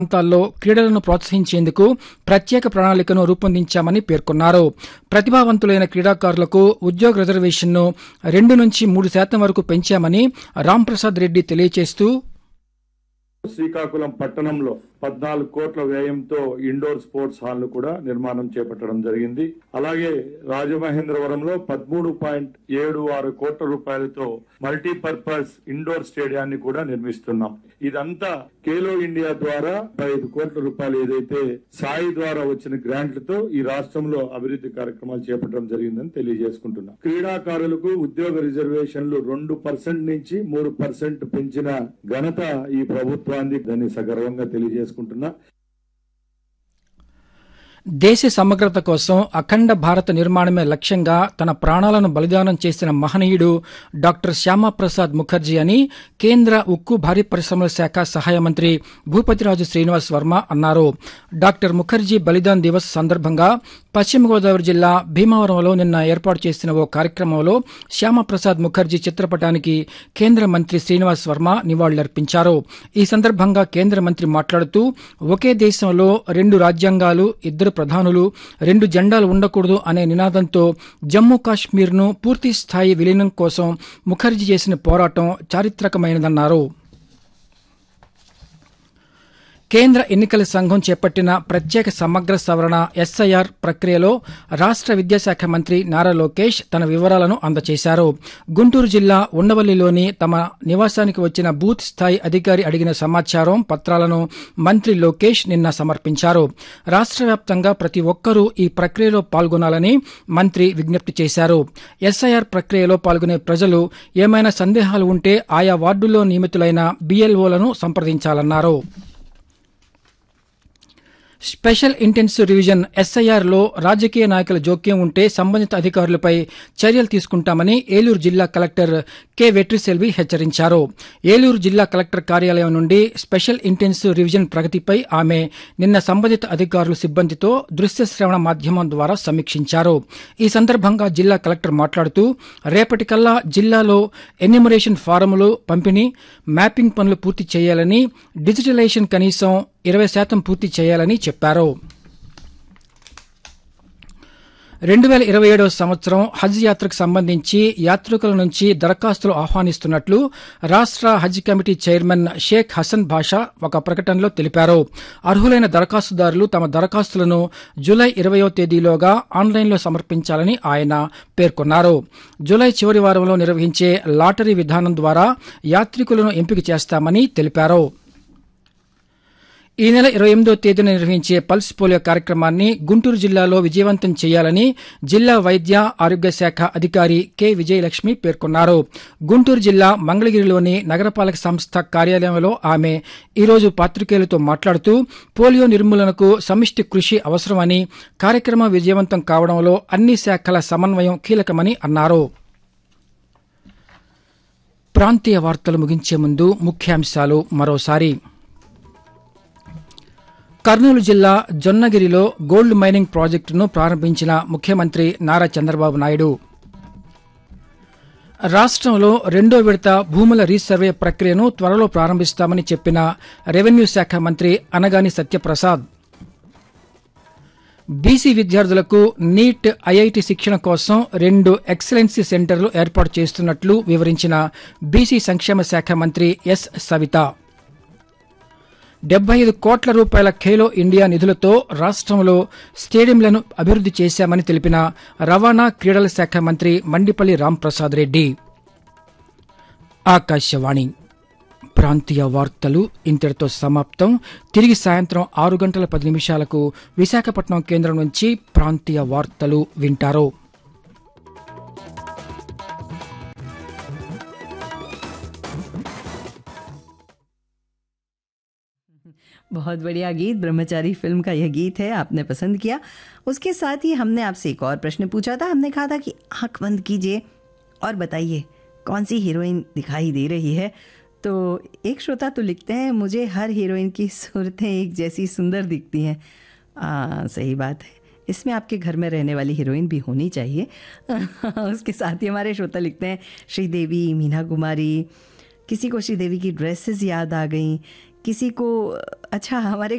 ప్రాంతాల్లో క్రీడలను ప్రోత్సహించేందుకు ప్రత్యేక ప్రణాళికను రూపొందించామని పేర్కొన్నారు ప్రతిభావంతులైన క్రీడాకారులకు ఉద్యోగ రిజర్వేషన్ను రెండు నుంచి మూడు శాతం వరకు పెంచామని రాంప్రసాద్ రెడ్డి తెలియజేస్తూ శ్రీకాకుళం పట్టణంలో పద్నాలుగు కోట్ల వ్యయంతో ఇండోర్ స్పోర్ట్స్ హాల్ ను కూడా నిర్మాణం చేపట్టడం జరిగింది అలాగే రాజమహేంద్రవరంలో పదమూడు పాయింట్ ఏడు ఆరు కోట్ల రూపాయలతో మల్టీపర్పస్ ఇండోర్ స్టేడియాన్ని కూడా నిర్మిస్తున్నాం ఇదంతా ఖేలో ఇండియా ద్వారా ఐదు కోట్ల రూపాయలు ఏదైతే సాయి ద్వారా వచ్చిన గ్రాంట్లతో ఈ రాష్ట్రంలో అభివృద్ధి కార్యక్రమాలు చేపట్టడం జరిగిందని తెలియజేసుకుంటున్నాం క్రీడాకారులకు ఉద్యోగ రిజర్వేషన్లు రెండు పర్సెంట్ నుంచి మూడు పర్సెంట్ పెంచిన ఘనత ఈ ప్రభుత్వాన్ని దాన్ని సగర్వంగా తెలియజేసుకుంటున్నా దేశ సమగ్రత కోసం అఖండ భారత నిర్మాణమే లక్ష్యంగా తన ప్రాణాలను బలిదానం చేసిన మహనీయుడు డాక్టర్ శ్యామాప్రసాద్ ముఖర్జీ అని కేంద్ర ఉక్కు భారీ పరిశ్రమల శాఖ సహాయ మంత్రి భూపతిరాజు శ్రీనివాస్ వర్మ అన్నారు డాక్టర్ ముఖర్జీ బలిదాన్ దివస్ సందర్భంగా పశ్చిమ గోదావరి జిల్లా భీమవరంలో నిన్న ఏర్పాటు చేసిన ఓ కార్యక్రమంలో శ్యామప్రసాద్ ముఖర్జీ చిత్రపటానికి కేంద్ర మంత్రి శ్రీనివాస్ వర్మ నివాళులర్పించారు ఈ సందర్భంగా కేంద్ర మంత్రి మాట్లాడుతూ ఒకే దేశంలో రెండు రాజ్యాంగాలు ఇద్దరు ప్రధానులు రెండు జెండాలు ఉండకూడదు అనే నినాదంతో జమ్మూ కాశ్మీర్ను పూర్తి స్థాయి విలీనం కోసం ముఖర్జీ చేసిన పోరాటం చారిత్రకమైనదన్నారు కేంద్ర ఎన్నికల సంఘం చేపట్టిన ప్రత్యేక సమగ్ర సవరణ ఎస్ఐఆర్ ప్రక్రియలో రాష్ట విద్యాశాఖ మంత్రి నారా లోకేష్ తన వివరాలను అందజేశారు గుంటూరు జిల్లా ఉండవల్లిలోని తమ నివాసానికి వచ్చిన బూత్ స్థాయి అధికారి అడిగిన సమాచారం పత్రాలను మంత్రి లోకేష్ నిన్న సమర్పించారు రాష్ట వ్యాప్తంగా ప్రతి ఒక్కరూ ఈ ప్రక్రియలో పాల్గొనాలని మంత్రి విజ్ఞప్తి చేశారు ఎస్ఐఆర్ ప్రక్రియలో పాల్గొనే ప్రజలు ఏమైనా సందేహాలు ఉంటే ఆయా వార్డుల్లో నియమితులైన బీఎల్ఓలను సంప్రదించాలన్నారు స్పెషల్ ఇంటెన్సివ్ రివిజన్ ఎస్ఐఆర్ లో రాజకీయ నాయకుల జోక్యం ఉంటే సంబంధిత అధికారులపై చర్యలు తీసుకుంటామని ఏలూరు జిల్లా కలెక్టర్ కె వెట్రిసెల్వి హెచ్చరించారు ఏలూరు జిల్లా కలెక్టర్ కార్యాలయం నుండి స్పెషల్ ఇంటెన్సివ్ రివిజన్ ప్రగతిపై ఆమె నిన్న సంబంధిత అధికారులు సిబ్బందితో దృశ్య శ్రవణ మాధ్యమం ద్వారా సమీక్షించారు ఈ సందర్భంగా జిల్లా కలెక్టర్ మాట్లాడుతూ రేపటికల్లా జిల్లాలో ఎన్యూమరేషన్ ఫారములు పంపిణీ మ్యాపింగ్ పనులు పూర్తి చేయాలని డిజిటలైజేషన్ కనీసం ఇరవై శాతం పూర్తి చేయాలని చెప్పారు రెండు వేల ఇరవై ఏడవ సంవత్సరం హజ్ యాత్రకు సంబంధించి యాత్రికుల నుంచి దరఖాస్తులు ఆహ్వానిస్తున్నట్లు రాష్ట హజ్ కమిటీ చైర్మన్ షేక్ హసన్ బాషా ఒక ప్రకటనలో తెలిపారు అర్హులైన దరఖాస్తుదారులు తమ దరఖాస్తులను జూలై ఇరవయో తేదీలోగా ఆన్లైన్లో సమర్పించాలని ఆయన పేర్కొన్నారు జూలై చివరి వారంలో నిర్వహించే లాటరీ విధానం ద్వారా యాత్రికులను ఎంపిక చేస్తామని తెలిపారు ఈ నెల ఇరవై ఎనిమిదో తేదీన నిర్వహించే పల్స్ పోలియో కార్యక్రమాన్ని గుంటూరు జిల్లాలో విజయవంతం చేయాలని జిల్లా వైద్య ఆరోగ్య శాఖ అధికారి కె విజయలక్ష్మి పేర్కొన్నారు గుంటూరు జిల్లా మంగళగిరిలోని నగరపాలక సంస్థ కార్యాలయంలో ఆమె ఈరోజు పాత్రికేయులతో మాట్లాడుతూ పోలియో నిర్మూలనకు సమిష్టి కృషి అవసరమని కార్యక్రమం విజయవంతం కావడంలో అన్ని శాఖల సమన్వయం కీలకమని అన్నారు ప్రాంతీయ వార్తలు ముగించే ముందు ముఖ్యాంశాలు మరోసారి కర్నూలు జిల్లా జొన్నగిరిలో గోల్డ్ మైనింగ్ ప్రాజెక్టును ప్రారంభించిన ముఖ్యమంత్రి నారా చంద్రబాబు నాయుడు రాష్ట్రంలో రెండో విడత భూముల రీసర్వే ప్రక్రియను త్వరలో ప్రారంభిస్తామని చెప్పిన రెవెన్యూ శాఖ మంత్రి అనగాని సత్యప్రసాద్ బీసీ విద్యార్థులకు నీట్ ఐఐటి శిక్షణ కోసం రెండు ఎక్సలెన్సీ సెంటర్లు ఏర్పాటు చేస్తున్నట్లు వివరించిన బీసీ సంక్షేమ శాఖ మంత్రి ఎస్ సవిత డెబ్బై ఐదు కోట్ల రూపాయల ఖేలో ఇండియా నిధులతో రాష్ట్రంలో స్టేడియంలను అభివృద్ది చేశామని తెలిపిన రవాణా క్రీడల శాఖ మంత్రి మండిపల్లి రాంప్రసాద్ రెడ్డి ఆకాశవాణి ప్రాంతీయ వార్తలు ఇంతటితో సమాప్తం తిరిగి సాయంత్రం ఆరు గంటల పది నిమిషాలకు విశాఖపట్నం కేంద్రం నుంచి ప్రాంతీయ వార్తలు వింటారు बहुत बढ़िया गीत ब्रह्मचारी फिल्म का यह गीत है आपने पसंद किया उसके साथ ही हमने आपसे एक और प्रश्न पूछा था हमने कहा था कि आंख बंद कीजिए और बताइए कौन सी हीरोइन दिखाई दे रही है तो एक श्रोता तो लिखते हैं मुझे हर हीरोइन की सूरतें एक जैसी सुंदर दिखती हैं आ, सही बात है इसमें आपके घर में रहने वाली हीरोइन भी होनी चाहिए उसके साथ ही हमारे श्रोता लिखते हैं श्रीदेवी मीना कुमारी किसी को श्रीदेवी की ड्रेसेस याद आ गई किसी को अच्छा हमारे